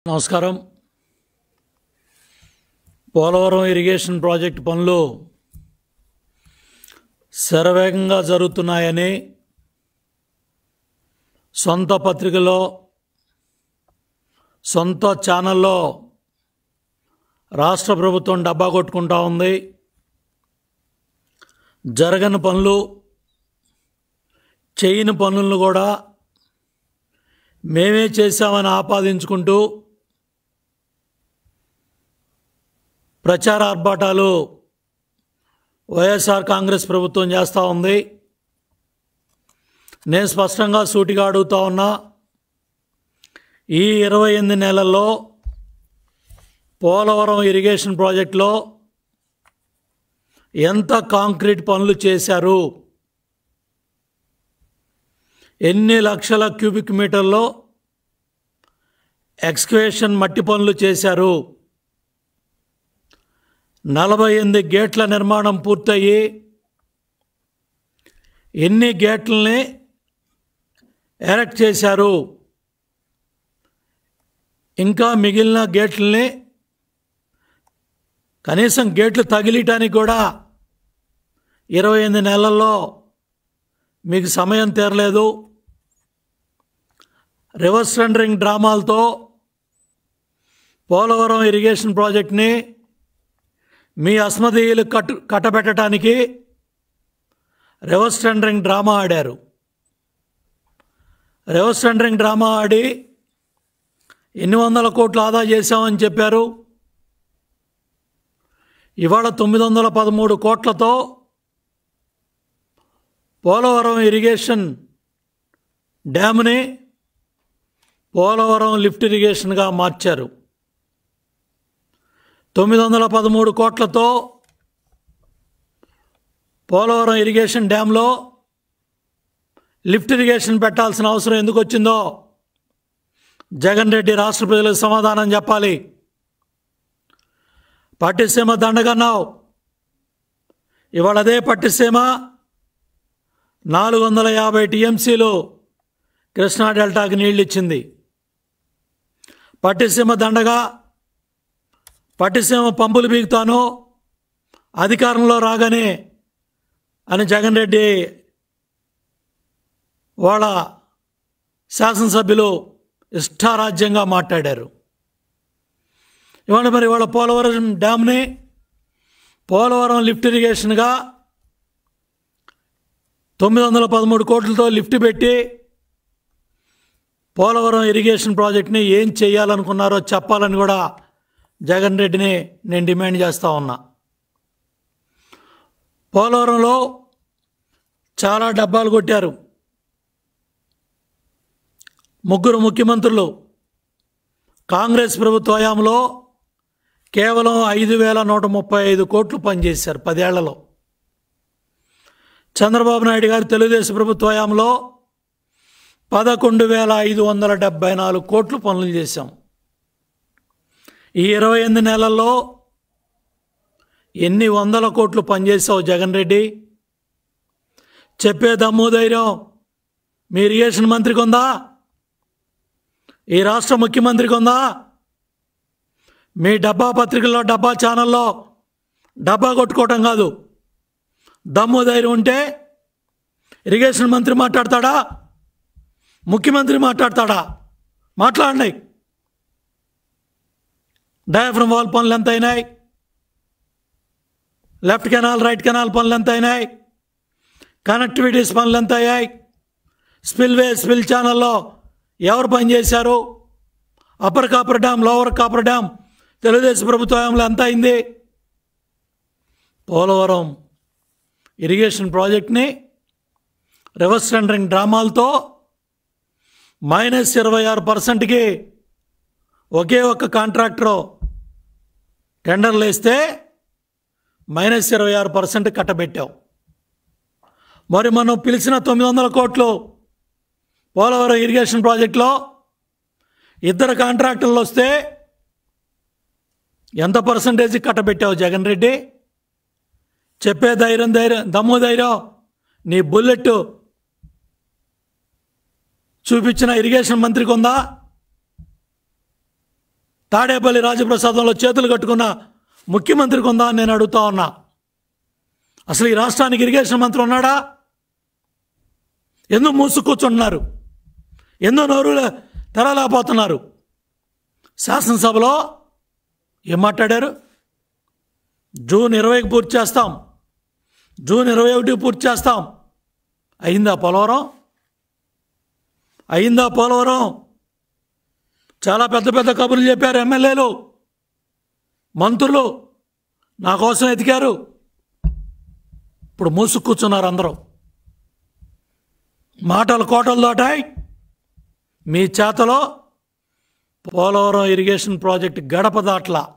నమస్కారం Polavaram irrigation project పనులు శరవేగంగా జరుగుతున్నాయని సొంత పత్రికలో సొంత ఛానల్లో రాష్ట్ర ప్రభుత్వం డబ్బా కొట్టుకుంటా ఉంది జరగని పనులు చేయని పనులను కూడా మేమే చేశామని ఆపాదించుకుంటూ ప్రచార ఆర్భాటాలు వైఎస్ఆర్ కాంగ్రెస్ ప్రభుత్వం చేస్తూ ఉంది నేను స్పష్టంగా సూటిగా అడుగుతా ఉన్నా ఈ ఇరవై ఎనిమిది నెలల్లో పోలవరం ఇరిగేషన్ ప్రాజెక్టులో ఎంత కాంక్రీట్ పనులు చేశారు ఎన్ని లక్షల క్యూబిక్ మీటర్లో ఎక్స్కవేషన్ మట్టి పనులు చేశారు నలభై ఎనిమిది గేట్ల నిర్మాణం పూర్తయి ఎన్ని గేట్లని ఎరెక్ట్ చేశారు ఇంకా మిగిలిన గేట్లని కనీసం గేట్లు తగిలియటానికి కూడా ఇరవై ఎనిమిది నెలల్లో మీకు సమయం తీరలేదు రివర్స్ టెండరింగ్ డ్రామాలతో పోలవరం ఇరిగేషన్ ప్రాజెక్ట్ని మీ అస్మదీయులు కట్టు కట్టబెట్టడానికి రివర్స్ టెండరింగ్ డ్రామా ఆడారు రివర్స్ టెండరింగ్ డ్రామా ఆడి ఎన్ని వందల కోట్లు ఆదా చేశామని చెప్పారు ఇవాళ తొమ్మిది వందల పదమూడు కోట్లతో పోలవరం ఇరిగేషన్ డ్యామ్ని పోలవరం లిఫ్ట్ ఇరిగేషన్గా మార్చారు తొమ్మిది వందల పదమూడు కోట్లతో పోలవరం ఇరిగేషన్ డ్యాంలో లిఫ్ట్ ఇరిగేషన్ పెట్టాల్సిన అవసరం ఎందుకు వచ్చిందో జగన్ రెడ్డి రాష్ట్ర ప్రజలకు సమాధానం చెప్పాలి పట్టిసీమ దండగన్నావు ఇవాళ అదే పట్టిసీమ నాలుగు వందల యాభై టీఎంసీలు కృష్ణా డెల్టాకి నీళ్ళు ఇచ్చింది పట్టిసీమ దండగా పట్టిసీమ పంపులు బీగుతాను అధికారంలో రాగానే అని జగన్ రెడ్డి వాళ్ళ శాసనసభ్యులు ఇష్టారాజ్యంగా మాట్లాడారు ఇవాళ మరి వాళ్ళ పోలవరం డ్యామ్ని పోలవరం లిఫ్ట్ ఇరిగేషన్గా తొమ్మిది వందల పదమూడు కోట్లతో లిఫ్ట్ పెట్టి పోలవరం ఇరిగేషన్ ప్రాజెక్ట్ని ఏం చేయాలనుకున్నారో చెప్పాలని కూడా జగన్ రెడ్డిని నేను డిమాండ్ చేస్తూ ఉన్నా పోలవరంలో చాలా డబ్బాలు కొట్టారు ముగ్గురు ముఖ్యమంత్రులు కాంగ్రెస్ ప్రభుత్వ హయాంలో కేవలం ఐదు వేల నూట ముప్పై ఐదు కోట్లు పనిచేశారు పదేళ్లలో చంద్రబాబు నాయుడు గారు తెలుగుదేశం ప్రభుత్వ హయాంలో పదకొండు వేల ఐదు వందల డెబ్బై నాలుగు కోట్లు పనులు చేశాం ఈ ఇరవై ఎనిమిది నెలల్లో ఎన్ని వందల కోట్లు పనిచేసావు జగన్ రెడ్డి చెప్పే దమ్ము ధైర్యం మీ ఇరిగేషన్ మంత్రికి ఉందా ఈ రాష్ట్ర ముఖ్యమంత్రికి ఉందా మీ డబ్బా పత్రికల్లో డబ్బా ఛానల్లో డబ్బా కొట్టుకోవటం కాదు దమ్ము ధైర్యం ఉంటే ఇరిగేషన్ మంత్రి మాట్లాడతాడా ముఖ్యమంత్రి మాట్లాడతాడా మాట్లాడండి డయాఫ్రమ్ వాల్ పనులు ఎంత అయినాయి లెఫ్ట్ కెనాల్ రైట్ కెనాల్ పనులు ఎంత అయినాయి కనెక్టివిటీస్ పనులు ఎంత అయ్యాయి స్పిల్వే స్పిల్ ఛానల్లో ఎవరు పనిచేశారు upper coffer dam lower coffer dam Telugu Desam ప్రభుత్వంలో ఎంత అయింది పోలవరం ఇరిగేషన్ ప్రాజెక్ట్ని రివర్స్ టెండరింగ్ డ్రామాలతో మైనస్ ఇరవై ఆరు పర్సెంట్కి ఒకే ఒక్క కాంట్రాక్టర్ టెండర్లు వేస్తే మైనస్ ఇరవై ఆరు పర్సెంట్ కట్టబెట్టావు మరి మనం పిలిచిన తొమ్మిది వందల కోట్లు పోలవరం ఇరిగేషన్ ప్రాజెక్టులో ఇద్దరు కాంట్రాక్టర్లు వస్తే ఎంత పర్సంటేజ్ కట్టబెట్టావు జగన్ రెడ్డి చెప్పే ధైర్యం ధైర్యం దమ్ము ధైర్యం నీ బుల్లెట్ చూపించిన ఇరిగేషన్ మంత్రికి ఉందా తాడేపల్లి రాజప్రసాదంలో చేతులు కట్టుకున్న ముఖ్యమంత్రికి ఉందా అని నేను అడుగుతా ఉన్నా అసలు ఈ రాష్ట్రానికి ఇరిగేషన్ మంత్రి ఉన్నాడా ఎందుకు మూసు కూర్చుంటున్నారు ఎందుకు నోరు తెరలేకపోతున్నారు శాసనసభలో ఏం మాట్లాడారు జూన్ ఇరవైకి పూర్తి చేస్తాం జూన్ ఇరవై ఒకటికి పూర్తి చేస్తాం అయిందా పోలవరం అయిందా పోలవరం చాలా పెద్ద పెద్ద కబుర్లు చెప్పారు ఎమ్మెల్యేలు మంత్రులు నా కోసం ఎతికారు ఇప్పుడు మూసు కూర్చున్నారు అందరూ మాటలు కోటలు దాటాయి మీ చేతలో పోలవరం ఇరిగేషన్ ప్రాజెక్ట్ గడప దాట్లా